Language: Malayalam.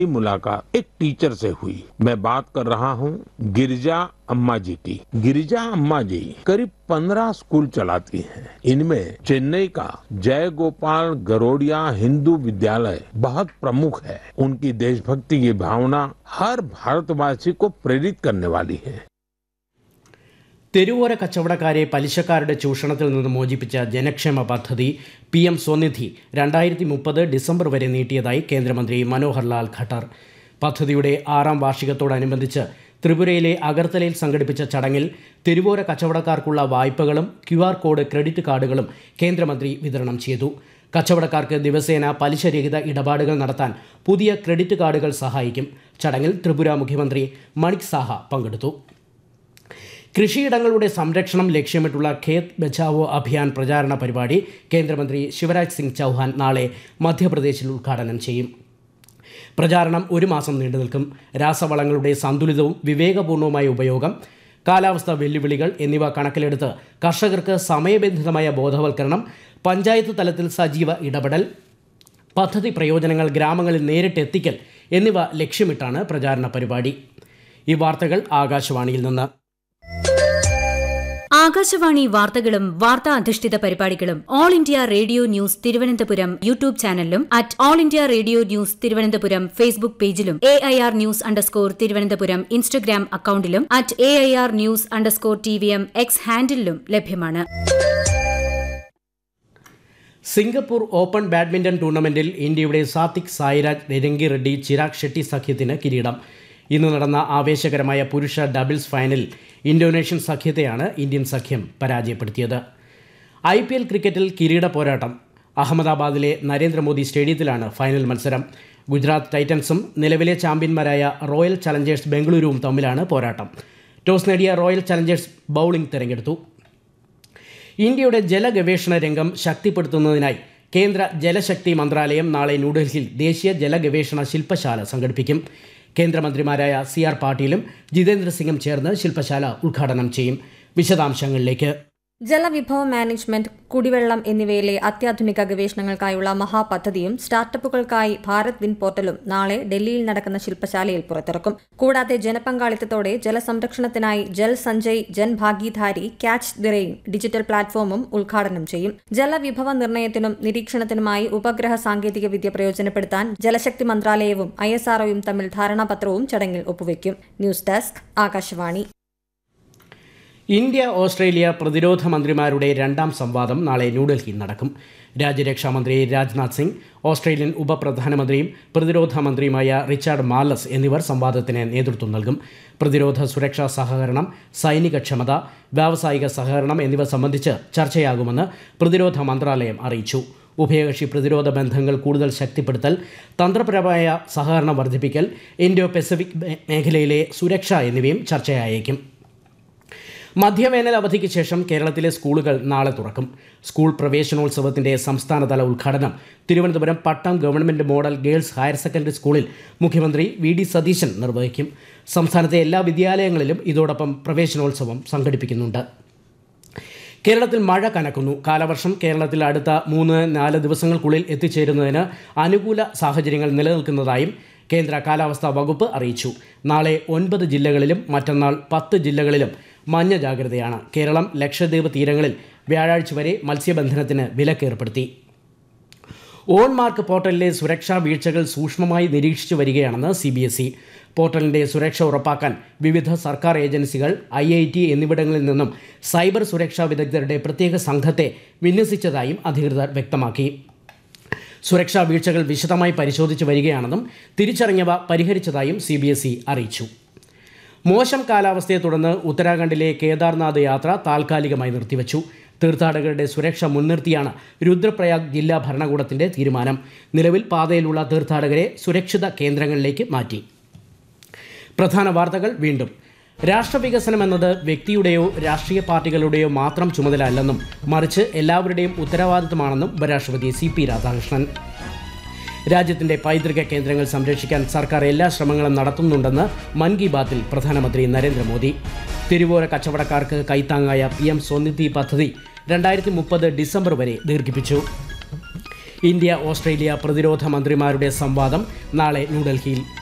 की मुलाकात एक टीचर से हुई मैं बात कर रहा हूँ गिरिजा अम्मा जी की गिरिजा अम्मा जी करीब पंद्रह स्कूल चलाती हैं इनमें चेन्नई का जय गोपाल गरोडिया हिंदू विद्यालय बहुत प्रमुख है उनकी देशभक्ति की भावना हर भारतवासी को प्रेरित करने वाली है തെരുവോര കച്ചവടക്കാരെ പലിശക്കാരുടെ ചൂഷണത്തിൽ നിന്ന് മോചിപ്പിച്ച ജനക്ഷേമ പദ്ധതി പി എം സ്വനിധി രണ്ടായിരത്തി മുപ്പത് ഡിസംബർ വരെ നീട്ടിയതായി കേന്ദ്രമന്ത്രി മനോഹർ ലാൽ ഖട്ടർ പദ്ധതിയുടെ ആറാം വാർഷികത്തോടനുബന്ധിച്ച് ത്രിപുരയിലെ അഗർത്തലയിൽ സംഘടിപ്പിച്ച ചടങ്ങിൽ തെരുവോര കച്ചവടക്കാർക്കുള്ള വായ്പകളും ക്യു ആർ കോഡ് ക്രെഡിറ്റ് കാർഡുകളും കേന്ദ്രമന്ത്രി വിതരണം ചെയ്തു കച്ചവടക്കാർക്ക് ദിവസേന പലിശരഹിത ഇടപാടുകൾ നടത്താൻ പുതിയ ക്രെഡിറ്റ് കാർഡുകൾ സഹായിക്കും ചടങ്ങിൽ ത്രിപുര മുഖ്യമന്ത്രി മണിക് സാഹ പങ്കെടുത്തു കൃഷിയിടങ്ങളുടെ സംരക്ഷണം ലക്ഷ്യമിട്ടുള്ള ഖേത് ബച്ചാവോ അഭിയാൻ പ്രചാരണ പരിപാടി കേന്ദ്രമന്ത്രി ശിവരാജ് സിംഗ് ചൗഹാൻ നാളെ മധ്യപ്രദേശിൽ ഉദ്ഘാടനം ചെയ്യും പ്രചാരണം ഒരു മാസം നീണ്ടു നിൽക്കും രാസവളങ്ങളുടെ സന്തുലിതവും വിവേകപൂർണവുമായ ഉപയോഗം കാലാവസ്ഥാ വെല്ലുവിളികൾ എന്നിവ കണക്കിലെടുത്ത് കർഷകർക്ക് സമയബന്ധിതമായ ബോധവൽക്കരണം പഞ്ചായത്ത് തലത്തിൽ സജീവ ഇടപെടൽ പദ്ധതി പ്രയോജനങ്ങൾ ഗ്രാമങ്ങളിൽ നേരിട്ട് എത്തിക്കൽ എന്നിവ ലക്ഷ്യമിട്ടാണ് പ്രചാരണ പരിപാടി ഈ വാർത്തകൾ ആകാശവാണിയിൽ നിന്ന് ആകാശവാണി വാർത്തകളും വാർത്താ അധിഷ്ഠിത പരിപാടികളും All India Radio news Thiruvananthapuram YouTube ചാനലിലും at All India Radio news Thiruvananthapuram Facebook പേജിലും A I R news underscore Thiruvananthapuram Instagram അക്കൌണ്ടിലും at A I R news underscore T V M X ഹാൻഡിലും ലഭ്യമാണ് സിംഗപ്പൂർ ഓപ്പൺ ബാഡ്മിന്റൺ ടൂർണമെന്റിൽ ഇന്ത്യയുടെ സാത്വിക് സായിരാജ് രംഗി റെഡ്ഡി ചിരാഗ് ഷെട്ടി സഖ്യത്തിന് കിരീടം ഇന്ന് നടന്ന ആവേശകരമായ പുരുഷ ഡബിൾസ് ഫൈനലിൽ ഇന്തോനേഷ്യൻ സഖ്യത്തെയാണ് ഇന്ത്യൻ സഖ്യം പരാജയപ്പെടുത്തിയത് ഐ പി എൽ ക്രിക്കറ്റിൽ കിരീട പോരാട്ടം അഹമ്മദാബാദിലെ നരേന്ദ്രമോദി സ്റ്റേഡിയത്തിലാണ് ഫൈനൽ മത്സരം ഗുജറാത്ത് ടൈറ്റൻസും നിലവിലെ ചാമ്പ്യന്മാരായ റോയൽ ചലഞ്ചേഴ്സ് ബംഗളൂരുവും തമ്മിലാണ് പോരാട്ടം ടോസ് നേടിയ റോയൽ ചലഞ്ചേഴ്സ് ബൗളിംഗ് തിരഞ്ഞെടുത്തു ഇന്ത്യയുടെ ജലഗവേഷണ രംഗം ശക്തിപ്പെടുത്തുന്നതിനായി കേന്ദ്ര ജലശക്തി മന്ത്രാലയം നാളെ ന്യൂഡൽഹിയിൽ ദേശീയ ജലഗവേഷണ ശില്പശാല സംഘടിപ്പിക്കും കേന്ദ്രമന്ത്രിമാരായ സി ആർ പാട്ടീലും ജിതേന്ദ്ര സിംഗും ചേർന്ന് ശില്പശാല ഉദ്ഘാടനം ചെയ്യും വിശദാംശങ്ങളിലേക്ക് ജലവിഭവ മാനേജ്മെന്റ് കുടിവെള്ളം എന്നിവയിലെ അത്യാധുനിക ഗവേഷണങ്ങൾക്കായുള്ള മഹാപദ്ധതിയും സ്റ്റാർട്ടപ്പുകൾക്കായി ഭാരത് വിൻ പോർട്ടലും നാളെ ഡൽഹിയിൽ നടക്കുന്ന ശില്പശാലയിൽ പുറത്തിറക്കും കൂടാതെ ജനപങ്കാളിത്തത്തോടെ ജലസംരക്ഷണത്തിനായി Jal Sanchay Jan Bhagidari catch the rain digital പ്ലാറ്റ്ഫോമും ഉദ്ഘാടനം ചെയ്യും ജലവിഭവ നിർണ്ണയത്തിനും നിരീക്ഷണത്തിനുമായി ഉപഗ്രഹ സാങ്കേതിക വിദ്യ പ്രയോജനപ്പെടുത്താൻ ജലശക്തി മന്ത്രാലയവും ഐ എസ് ആർഒയും തമ്മിൽ ധാരണാപത്രവും ചടങ്ങിൽ ഒപ്പുവയ്ക്കും news desk Akashvani India Australia പ്രതിരോധ മന്ത്രിമാരുടെ രണ്ടാം സംവാദം നാളെ ന്യൂഡൽഹിയിൽ നടക്കും രാജ്യരക്ഷാമന്ത്രി രാജ്നാഥ് സിംഗ് ഓസ്ട്രേലിയൻ ഉപപ്രധാനമന്ത്രിയും പ്രതിരോധ മന്ത്രിയുമായ റിച്ചാർഡ് മാർലസ് എന്നിവർ സംവാദത്തിന് നേതൃത്വം നൽകും പ്രതിരോധ സുരക്ഷാ സഹകരണം സൈനിക ക്ഷമത വ്യാവസായിക സഹകരണം എന്നിവ സംബന്ധിച്ച് ചർച്ചയാകുമെന്ന് പ്രതിരോധ മന്ത്രാലയം അറിയിച്ചു ഉഭയകക്ഷി പ്രതിരോധ ബന്ധങ്ങൾ കൂടുതൽ ശക്തിപ്പെടുത്തൽ തന്ത്രപരമായ സഹകരണം വർദ്ധിപ്പിക്കൽ ഇൻഡോ പസഫിക് മേഖലയിലെ സുരക്ഷ എന്നിവയും ചർച്ചയായേക്കും മധ്യവേനൽ അവധിക്ക് ശേഷം കേരളത്തിലെ സ്കൂളുകൾ നാളെ തുറക്കും സ്കൂൾ പ്രവേശനോത്സവത്തിന്റെ സംസ്ഥാനതല ഉദ്ഘാടനം Thiruvananthapuram Pattom government model girls higher secondary സ്കൂളിൽ മുഖ്യമന്ത്രി വി ഡി സതീശൻ നിർവഹിക്കും സംസ്ഥാനത്തെ എല്ലാ വിദ്യാലയങ്ങളിലും ഇതോടൊപ്പം പ്രവേശനോത്സവം സംഘടിപ്പിക്കുന്നുണ്ട് കേരളത്തിൽ മഴ കനക്കുന്നു കാലവർഷം കേരളത്തിൽ അടുത്ത മൂന്ന് നാല് ദിവസങ്ങൾക്കുള്ളിൽ എത്തിച്ചേരുന്നതിന് അനുകൂല സാഹചര്യങ്ങൾ നിലനിൽക്കുന്നതായും കേന്ദ്ര കാലാവസ്ഥാ വകുപ്പ് അറിയിച്ചു നാളെ ഒൻപത് ജില്ലകളിലും മറ്റന്നാൾ പത്ത് ജില്ലകളിലും മഞ്ഞ ജാഗ്രതയാണ് കേരളം ലക്ഷദ്വീപ് തീരങ്ങളിൽ വ്യാഴാഴ്ച വരെ മത്സ്യബന്ധനത്തിന് വിലക്കേർപ്പെടുത്തി ഓൺ മാർക്ക് പോർട്ടലിലെ സുരക്ഷാ വീഴ്ചകൾ സൂക്ഷ്മമായി നിരീക്ഷിച്ചു വരികയാണെന്ന് സി ബി എസ് ഇ പോർട്ടലിന്റെ സുരക്ഷ ഉറപ്പാക്കാൻ വിവിധ സർക്കാർ ഏജൻസികൾ ഐ ഐ ടി എന്നിവിടങ്ങളിൽ നിന്നും സൈബർ സുരക്ഷാ വിദഗ്ധരുടെ പ്രത്യേക സംഘത്തെ വിന്യസിച്ചതായും അധികൃതർ വ്യക്തമാക്കി സുരക്ഷാ വീഴ്ചകൾ വിശദമായി പരിശോധിച്ചു വരികയാണെന്നും തിരിച്ചറിഞ്ഞവ പരിഹരിച്ചതായും സി ബി എസ് ഇ അറിയിച്ചു മോശം കാലാവസ്ഥയെ തുടർന്ന് ഉത്തരാഖണ്ഡിലെ കേദാർനാഥ് യാത്ര താൽക്കാലികമായി നിർത്തിവച്ചു തീർത്ഥാടകരുടെ സുരക്ഷ മുൻനിർത്തിയാണ് രുദ്രപ്രയാഗ് ജില്ലാ ഭരണകൂടത്തിന്റെ തീരുമാനം നിലവിൽ പാതയിലുള്ള തീർത്ഥാടകരെ സുരക്ഷിത കേന്ദ്രങ്ങളിലേക്ക് മാറ്റി പ്രധാന വാർത്തകൾ വീണ്ടും രാഷ്ട്രവികസനം എന്നത് വ്യക്തിയുടെയോ രാഷ്ട്രീയ പാർട്ടികളുടെയോ മാത്രം ചുമതല അല്ലെന്നും മറിച്ച് എല്ലാവരുടെയും ഉത്തരവാദിത്തമാണെന്നും ഉപരാഷ്ട്രപതി സി പി രാധാകൃഷ്ണൻ രാജ്യത്തിന്റെ പൈതൃക കേന്ദ്രങ്ങൾ സംരക്ഷിക്കാൻ സർക്കാർ എല്ലാ ശ്രമങ്ങളും നടത്തുന്നുണ്ടെന്ന് മൻ കി ബാത്തിൽ പ്രധാനമന്ത്രി നരേന്ദ്രമോദി തിരുവോര കച്ചവടക്കാർക്ക് കൈത്താങ്ങായ പി എം സ്വനിധി പദ്ധതി രണ്ടായിരത്തി മുപ്പത് ഡിസംബർ വരെ ദീർഘിപ്പിച്ചു ഇന്ത്യ ഓസ്ട്രേലിയ പ്രതിരോധ മന്ത്രിമാരുടെ സംവാദം നാളെ ന്യൂഡൽഹിയിൽ